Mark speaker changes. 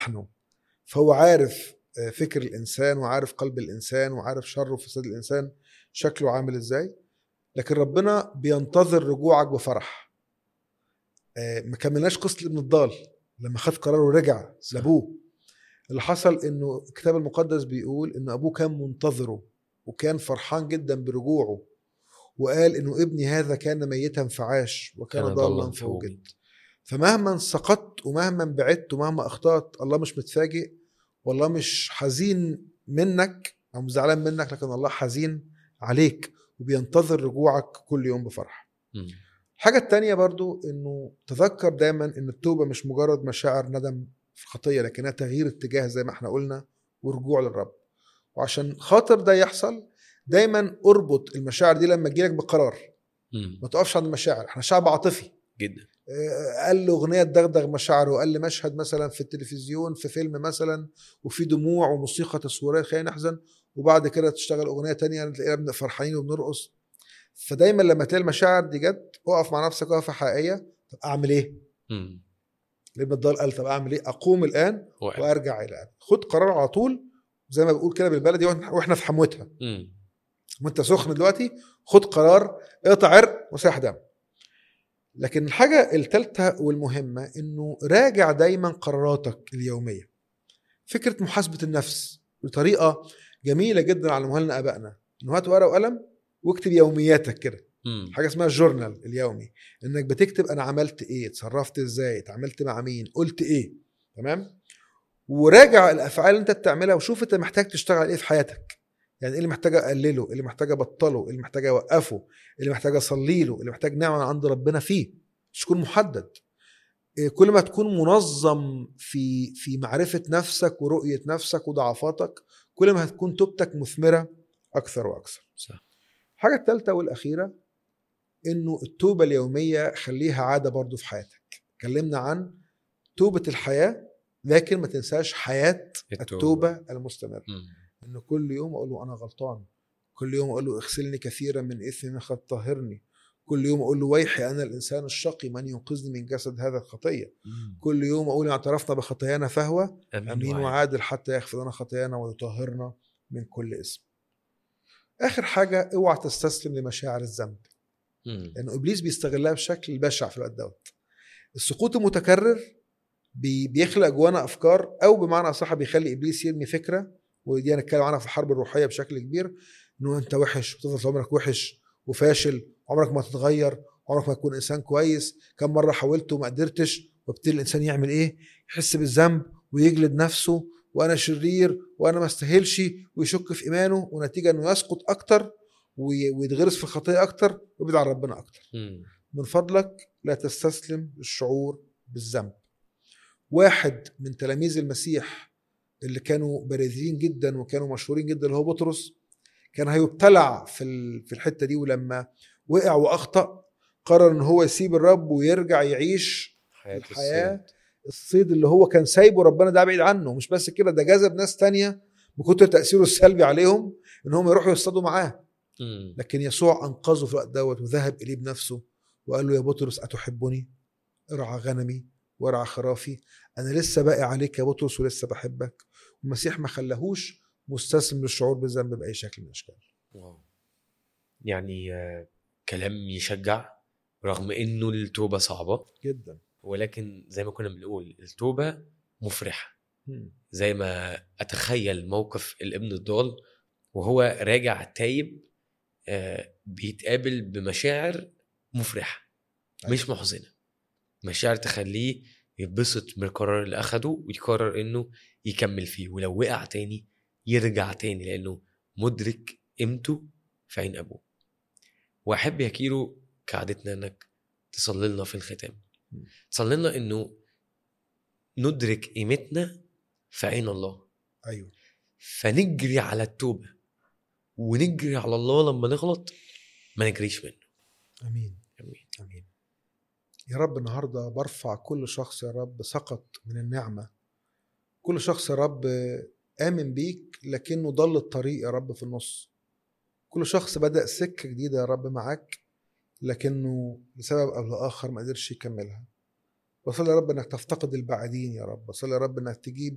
Speaker 1: نحن فهو عارف آه، فكر الانسان وعارف قلب الانسان وعارف شر وفساد الانسان شكله عامل ازاي لكن ربنا بينتظر رجوعك بفرح آه، ما كملناش قصه ابن الضال لما خد قرار ورجع لابوه اللي حصل انه الكتاب المقدس بيقول ان ابوه كان منتظره وكان فرحان جدا برجوعه وقال انه ابني هذا كان ميتا فعاش وكان
Speaker 2: كان
Speaker 1: ضالا
Speaker 2: ضالاً
Speaker 1: فوجد فمهما سقطت ومهما بعدت ومهما اخطات الله مش متفاجئ والله مش حزين منك او زعلان منك لكن الله حزين عليك وبينتظر رجوعك كل يوم بفرح
Speaker 2: مم.
Speaker 1: الحاجة التانية برضو انه تذكر دايما ان التوبة مش مجرد مشاعر ندم في الخطية لكنها تغيير اتجاه زي ما احنا قلنا ورجوع للرب وعشان خاطر ده يحصل دايما اربط المشاعر دي لما تجيلك بقرار
Speaker 2: مم.
Speaker 1: ما تقفش عند المشاعر احنا شعب عاطفي
Speaker 2: جدا
Speaker 1: آه، قال له اغنيه تدغدغ مشاعره وقال لي مشهد مثلا في التلفزيون في فيلم مثلا وفي دموع وموسيقى تصويريه خلينا نحزن وبعد كده تشتغل اغنيه تانية تلاقينا بن- فرحانين وبنرقص فدايما لما تلاقي المشاعر دي جت اقف مع نفسك وقفه حقيقيه طب اعمل ايه؟
Speaker 2: مم.
Speaker 1: لابن الضال قال طب اعمل ايه؟ اقوم الان
Speaker 2: واحد.
Speaker 1: وارجع الى الان خد قرار على طول زي ما بقول كده بالبلدي واحنا وإحنا في حموتها
Speaker 2: مم.
Speaker 1: وانت سخن دلوقتي خد قرار اقطع عرق وسيح دم لكن الحاجة الثالثة والمهمة انه راجع دايما قراراتك اليومية فكرة محاسبة النفس بطريقة جميلة جدا علموها لنا ابائنا انه هات ورقة وقلم واكتب يومياتك كده
Speaker 2: مم.
Speaker 1: حاجة اسمها الجورنال اليومي انك بتكتب انا عملت ايه اتصرفت ازاي اتعاملت مع مين قلت ايه تمام وراجع الافعال اللي انت بتعملها وشوف انت محتاج تشتغل ايه في حياتك يعني ايه اللي محتاج اقلله ايه اللي محتاج ابطله ايه اللي محتاج اوقفه ايه اللي محتاج اصلي له إيه اللي محتاج نعمه من عند ربنا فيه مش تكون محدد إيه كل ما تكون منظم في في معرفه نفسك ورؤيه نفسك وضعفاتك كل ما هتكون توبتك مثمره اكثر واكثر
Speaker 2: صح
Speaker 1: الحاجه الثالثه والاخيره انه التوبه اليوميه خليها عاده برضو في حياتك اتكلمنا عن توبه الحياه لكن ما تنساش حياه
Speaker 2: التوبة.
Speaker 1: التوبه المستمره
Speaker 2: مم.
Speaker 1: انه كل يوم اقول له انا غلطان كل يوم اقول له اغسلني كثيرا من اثمي قد طهرني كل يوم اقول له ويحي انا الانسان الشقي من ينقذني من جسد هذا الخطيه
Speaker 2: مم.
Speaker 1: كل يوم اقول اعترفنا بخطايانا فهو امين
Speaker 2: وعادل.
Speaker 1: وعادل حتى يغفر لنا خطايانا ويطهرنا من كل اسم اخر حاجه اوعى تستسلم لمشاعر الذنب
Speaker 2: مم.
Speaker 1: لانه ابليس بيستغلها بشكل بشع في الوقت دوت السقوط المتكرر بي- بيخلق جوانا افكار او بمعنى اصح بيخلي ابليس يرمي فكره ودي هنتكلم عنها في الحرب الروحيه بشكل كبير انه انت وحش وتفضل طول عمرك وحش وفاشل عمرك ما تتغير عمرك ما تكون انسان كويس كم مره حاولت وما قدرتش وابتدي الانسان يعمل ايه يحس بالذنب ويجلد نفسه وانا شرير وانا ما استاهلش ويشك في ايمانه ونتيجه انه يسقط اكتر وي- ويتغرس في الخطيه اكتر ويبعد عن ربنا اكتر
Speaker 2: مم.
Speaker 1: من فضلك لا تستسلم للشعور بالذنب واحد من تلاميذ المسيح اللي كانوا بارزين جدا وكانوا مشهورين جدا اللي هو بطرس كان هيبتلع في ال- في الحته دي ولما وقع واخطا قرر ان هو يسيب الرب ويرجع يعيش
Speaker 2: حياة
Speaker 1: الحياة
Speaker 2: الصيد.
Speaker 1: الصيد اللي هو كان سايبه ربنا ده بعيد عنه مش بس كده ده جذب ناس تانية من كتر تاثيره السلبي عليهم ان هم يروحوا يصطادوا معاه
Speaker 2: مم.
Speaker 1: لكن يسوع انقذه في الوقت دوت وذهب اليه بنفسه وقال له يا بطرس اتحبني ارعى غنمي وارعى خرافي انا لسه باقي عليك يا بطرس ولسه بحبك المسيح ما خلاهوش مستسلم للشعور بالذنب باي شكل من الاشكال
Speaker 2: واو. يعني آه، كلام يشجع رغم انه التوبه صعبه
Speaker 1: جدا
Speaker 2: ولكن زي ما كنا بنقول التوبه مفرحه
Speaker 1: مم.
Speaker 2: زي ما اتخيل موقف الابن الضال وهو راجع تايب آه، بيتقابل بمشاعر مفرحه مش محزنه مشاعر تخليه يتبسط من القرار اللي اخده ويقرر انه يكمل فيه ولو وقع تاني يرجع تاني لانه مدرك قيمته في عين ابوه واحب يا كيرو كعادتنا انك تصلي لنا في الختام
Speaker 1: م.
Speaker 2: تصلي لنا انه ندرك قيمتنا في عين الله
Speaker 1: ايوه
Speaker 2: فنجري على التوبه ونجري على الله لما نغلط ما نجريش منه
Speaker 1: امين
Speaker 2: امين
Speaker 1: امين يا رب النهارده برفع كل شخص يا رب سقط من النعمه كل شخص يا رب امن بيك لكنه ضل الطريق يا رب في النص كل شخص بدا سكه جديده يا رب معاك لكنه لسبب او لاخر ما قدرش يكملها بصلي يا رب انك تفتقد البعيدين يا رب بصلي يا رب انك تجيب